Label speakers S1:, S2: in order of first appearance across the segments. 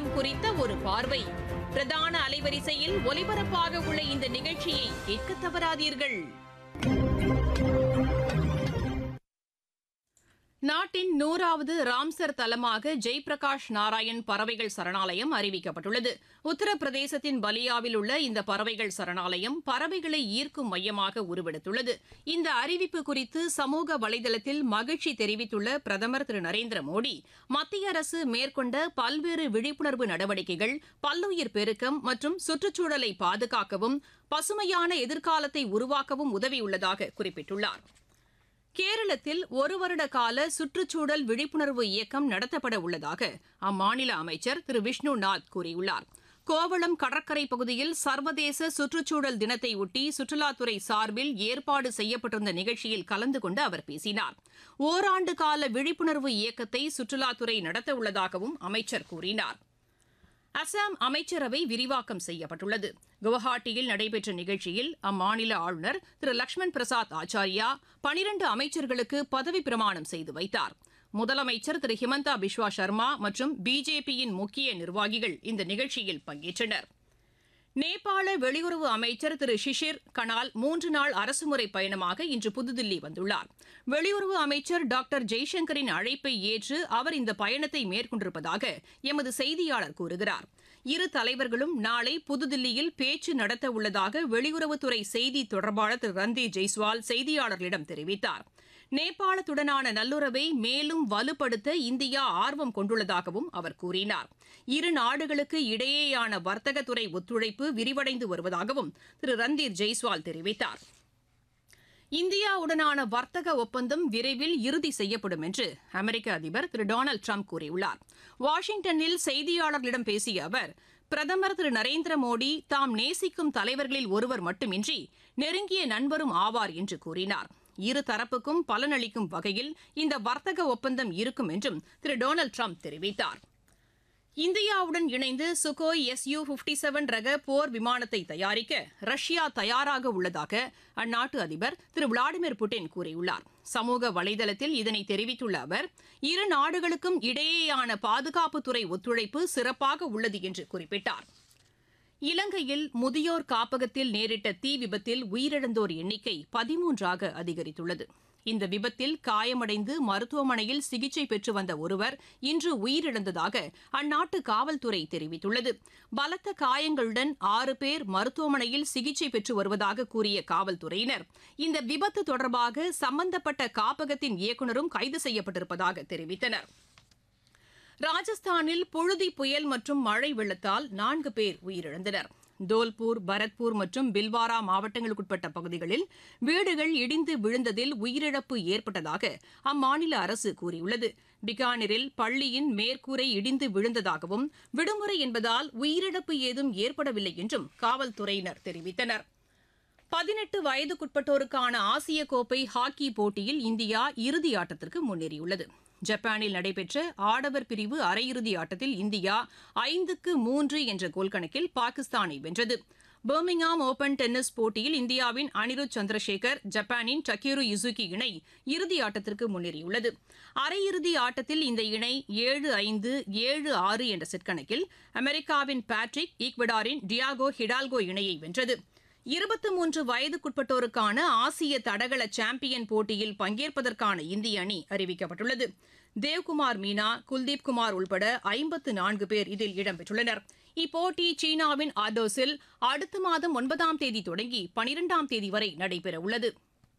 S1: உலகம் குறித்த ஒரு பார்வை பிரதான அலைவரிசையில் ஒலிபரப்பாக உள்ள இந்த நிகழ்ச்சியை கேட்க தவறாதீர்கள் நாட்டின் நூறாவது ராம்சர் தலமாக ஜெய்பிரகாஷ் நாராயண் பறவைகள் சரணாலயம் அறிவிக்கப்பட்டுள்ளது உத்தரப்பிரதேசத்தின் பலியாவில் உள்ள இந்த பறவைகள் சரணாலயம் பறவைகளை ஈர்க்கும் மையமாக உருவெடுத்துள்ளது இந்த அறிவிப்பு குறித்து சமூக வலைதளத்தில் மகிழ்ச்சி தெரிவித்துள்ள பிரதமர் திரு நரேந்திர மோடி மத்திய அரசு மேற்கொண்ட பல்வேறு விழிப்புணர்வு நடவடிக்கைகள் பல்லுயிர் பெருக்கம் மற்றும் சுற்றுச்சூழலை பாதுகாக்கவும் பசுமையான எதிர்காலத்தை உருவாக்கவும் உதவியுள்ளதாக குறிப்பிட்டுள்ளார் கேரளத்தில் ஒரு வருட கால சுற்றுச்சூழல் விழிப்புணர்வு இயக்கம் நடத்தப்பட உள்ளதாக அம்மாநில அமைச்சர் திரு விஷ்ணு நாத் கூறியுள்ளார் கோவளம் கடற்கரை பகுதியில் சர்வதேச சுற்றுச்சூழல் தினத்தை ஒட்டி சுற்றுலாத்துறை சார்பில் ஏற்பாடு செய்யப்பட்டிருந்த நிகழ்ச்சியில் கலந்து கொண்டு அவர் பேசினார் ஓராண்டு கால விழிப்புணர்வு இயக்கத்தை சுற்றுலாத்துறை நடத்த உள்ளதாகவும் அமைச்சர் கூறினார் அசாம் அமைச்சரவை விரிவாக்கம் செய்யப்பட்டுள்ளது குவஹாட்டியில் நடைபெற்ற நிகழ்ச்சியில் அம்மாநில ஆளுநர் திரு லக்ஷ்மண் பிரசாத் ஆச்சாரியா பனிரண்டு அமைச்சர்களுக்கு பதவி பிரமாணம் செய்து வைத்தார் முதலமைச்சர் திரு ஹிமந்தா பிஸ்வா சர்மா மற்றும் பிஜேபியின் முக்கிய நிர்வாகிகள் இந்த நிகழ்ச்சியில் பங்கேற்றனர் நேபாள வெளியுறவு அமைச்சர் திரு ஷிஷிர் கனால் மூன்று நாள் அரசுமுறை பயணமாக இன்று புதுதில்லி வந்துள்ளார் வெளியுறவு அமைச்சர் டாக்டர் ஜெய்சங்கரின் அழைப்பை ஏற்று அவர் இந்த பயணத்தை மேற்கொண்டிருப்பதாக எமது செய்தியாளர் கூறுகிறார் இரு தலைவர்களும் நாளை புதுதில்லியில் பேச்சு நடத்த உள்ளதாக வெளியுறவுத்துறை செய்தி தொடர்பாளர் திரு ரந்தீர் ஜெய்ஸ்வால் செய்தியாளர்களிடம் தெரிவித்தார் நேபாளத்துடனான நல்லுறவை மேலும் வலுப்படுத்த இந்தியா ஆர்வம் கொண்டுள்ளதாகவும் அவர் கூறினார் இரு நாடுகளுக்கு இடையேயான வர்த்தகத்துறை ஒத்துழைப்பு விரிவடைந்து வருவதாகவும் திரு ரந்தீர் ஜெய்ஸ்வால் தெரிவித்தார் இந்தியாவுடனான வர்த்தக ஒப்பந்தம் விரைவில் இறுதி செய்யப்படும் என்று அமெரிக்க அதிபர் திரு டொனால்டு ட்ரம்ப் கூறியுள்ளார் வாஷிங்டனில் செய்தியாளர்களிடம் பேசிய அவர் பிரதமர் திரு நரேந்திர மோடி தாம் நேசிக்கும் தலைவர்களில் ஒருவர் மட்டுமின்றி நெருங்கிய நண்பரும் ஆவார் என்று கூறினார் இரு தரப்புக்கும் பலனளிக்கும் வகையில் இந்த வர்த்தக ஒப்பந்தம் இருக்கும் என்றும் திரு டொனால்டு ட்ரம்ப் தெரிவித்தார் இந்தியாவுடன் இணைந்து சுகோய் எஸ்யூ பிப்டி செவன் ரக போர் விமானத்தை தயாரிக்க ரஷ்யா தயாராக உள்ளதாக அந்நாட்டு அதிபர் திரு விளாடிமிர் புட்டின் கூறியுள்ளார் சமூக வலைதளத்தில் இதனை தெரிவித்துள்ள அவர் இரு நாடுகளுக்கும் இடையேயான பாதுகாப்புத்துறை ஒத்துழைப்பு சிறப்பாக உள்ளது என்று குறிப்பிட்டார் இலங்கையில் முதியோர் காப்பகத்தில் நேரிட்ட தீ விபத்தில் உயிரிழந்தோர் எண்ணிக்கை பதிமூன்றாக அதிகரித்துள்ளது இந்த விபத்தில் காயமடைந்து மருத்துவமனையில் சிகிச்சை பெற்று வந்த ஒருவர் இன்று உயிரிழந்ததாக அந்நாட்டு காவல்துறை தெரிவித்துள்ளது பலத்த காயங்களுடன் ஆறு பேர் மருத்துவமனையில் சிகிச்சை பெற்று வருவதாக கூறிய காவல்துறையினர் இந்த விபத்து தொடர்பாக சம்பந்தப்பட்ட காப்பகத்தின் இயக்குநரும் கைது செய்யப்பட்டிருப்பதாக தெரிவித்தனர் ராஜஸ்தானில் புழுதி புயல் மற்றும் மழை வெள்ளத்தால் நான்கு பேர் உயிரிழந்தனர் தோல்பூர் பரத்பூர் மற்றும் பில்வாரா மாவட்டங்களுக்குட்பட்ட பகுதிகளில் வீடுகள் இடிந்து விழுந்ததில் உயிரிழப்பு ஏற்பட்டதாக அம்மாநில அரசு கூறியுள்ளது பிகானரில் பள்ளியின் மேற்கூரை இடிந்து விழுந்ததாகவும் விடுமுறை என்பதால் உயிரிழப்பு ஏதும் ஏற்படவில்லை என்றும் காவல்துறையினர் தெரிவித்தனர் பதினெட்டு வயதுக்குட்பட்டோருக்கான ஆசிய கோப்பை ஹாக்கி போட்டியில் இந்தியா இறுதி ஆட்டத்திற்கு முன்னேறியுள்ளது ஜப்பானில் நடைபெற்ற ஆடவர் பிரிவு அரையிறுதி ஆட்டத்தில் இந்தியா ஐந்துக்கு மூன்று என்ற கோல் கணக்கில் பாகிஸ்தானை வென்றது பர்மிங்ஹாம் ஓபன் டென்னிஸ் போட்டியில் இந்தியாவின் அனிருத் சந்திரசேகர் ஜப்பானின் டக்கீரு யுசுகி இணை இறுதி ஆட்டத்திற்கு முன்னேறியுள்ளது அரையிறுதி ஆட்டத்தில் இந்த இணை ஏழு ஐந்து ஏழு ஆறு என்ற செட் கணக்கில் அமெரிக்காவின் பேட்ரிக் ஈக்வடாரின் டியாகோ ஹிடால்கோ இணையை வென்றது இருபத்தி மூன்று வயதுக்குட்பட்டோருக்கான ஆசிய தடகள சாம்பியன் போட்டியில் பங்கேற்பதற்கான இந்திய அணி அறிவிக்கப்பட்டுள்ளது தேவ்குமார் மீனா குல்தீப் குமார் உள்பட ஐம்பத்து நான்கு பேர் இதில் இடம்பெற்றுள்ளனர் இப்போட்டி சீனாவின் ஆர்டோஸில் அடுத்த மாதம் ஒன்பதாம் தேதி தொடங்கி பனிரெண்டாம் தேதி வரை நடைபெறவுள்ளது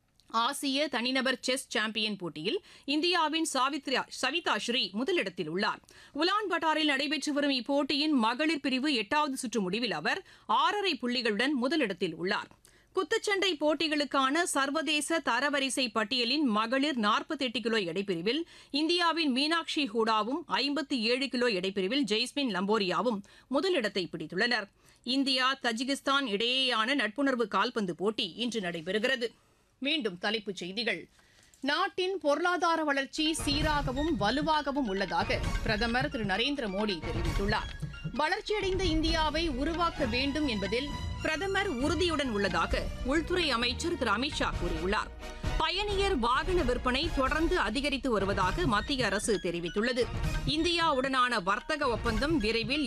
S1: ஆசிய தனிநபர் செஸ் சாம்பியன் போட்டியில் இந்தியாவின் சாவித்ரா சவிதா ஸ்ரீ முதலிடத்தில் உள்ளார் உலான் பட்டாரில் நடைபெற்று வரும் இப்போட்டியின் மகளிர் பிரிவு எட்டாவது சுற்று முடிவில் அவர் ஆறரை புள்ளிகளுடன் முதலிடத்தில் உள்ளார் குத்துச்சண்டை போட்டிகளுக்கான சர்வதேச தரவரிசை பட்டியலின் மகளிர் நாற்பத்தி எட்டு கிலோ எடைப்பிரிவில் இந்தியாவின் மீனாட்சி ஹூடாவும் ஐம்பத்தி ஏழு கிலோ எடைப்பிரிவில் ஜெய்ஸ்மின் லம்போரியாவும் முதலிடத்தை பிடித்துள்ளனர் இந்தியா தஜிகிஸ்தான் இடையேயான நட்புணர்வு கால்பந்து போட்டி இன்று நடைபெறுகிறது மீண்டும் தலைப்புச் செய்திகள் நாட்டின் பொருளாதார வளர்ச்சி சீராகவும் வலுவாகவும் உள்ளதாக பிரதமர் திரு நரேந்திர மோடி தெரிவித்துள்ளார் வளர்ச்சியடைந்த இந்தியாவை உருவாக்க வேண்டும் என்பதில் பிரதமர் உறுதியுடன் உள்ளதாக உள்துறை அமைச்சர் திரு அமித்ஷா கூறியுள்ளார் பயணியர் வாகன விற்பனை தொடர்ந்து அதிகரித்து வருவதாக மத்திய அரசு தெரிவித்துள்ளது இந்தியாவுடனான வர்த்தக ஒப்பந்தம் விரைவில்